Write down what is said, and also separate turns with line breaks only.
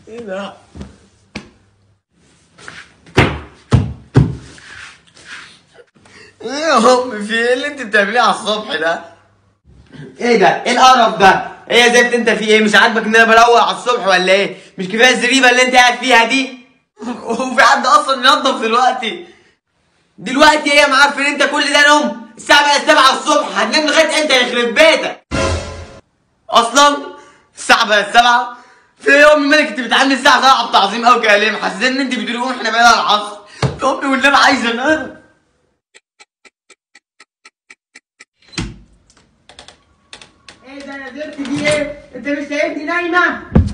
ايه ده ايه يا ام في ايه اللي انت بتعمليه على الصبح ده ايه ده ايه القرف ده ايه يا زفت انت في ايه مش عاجبك ان انا بروق على الصبح ولا ايه مش كفايه الزريبه اللي انت قاعد فيها دي وفي حد اصلا ينظف دلوقتي دلوقتي ايه يا معفن انت كل ده نوم الساعه بقت 7 الصبح هتنام لغايه امتى يخرب بيتك اصلا الساعه بقت 7 في يوم مالك انت بتعمل الساعه 7 بتعظيم قوي كده ليه محسسين ان انت بتقولي قوم احنا بقينا على العصر امي والنبي عايزه انام
ايه ده يا زفت دي ايه؟ انت مش شايفني نايمه؟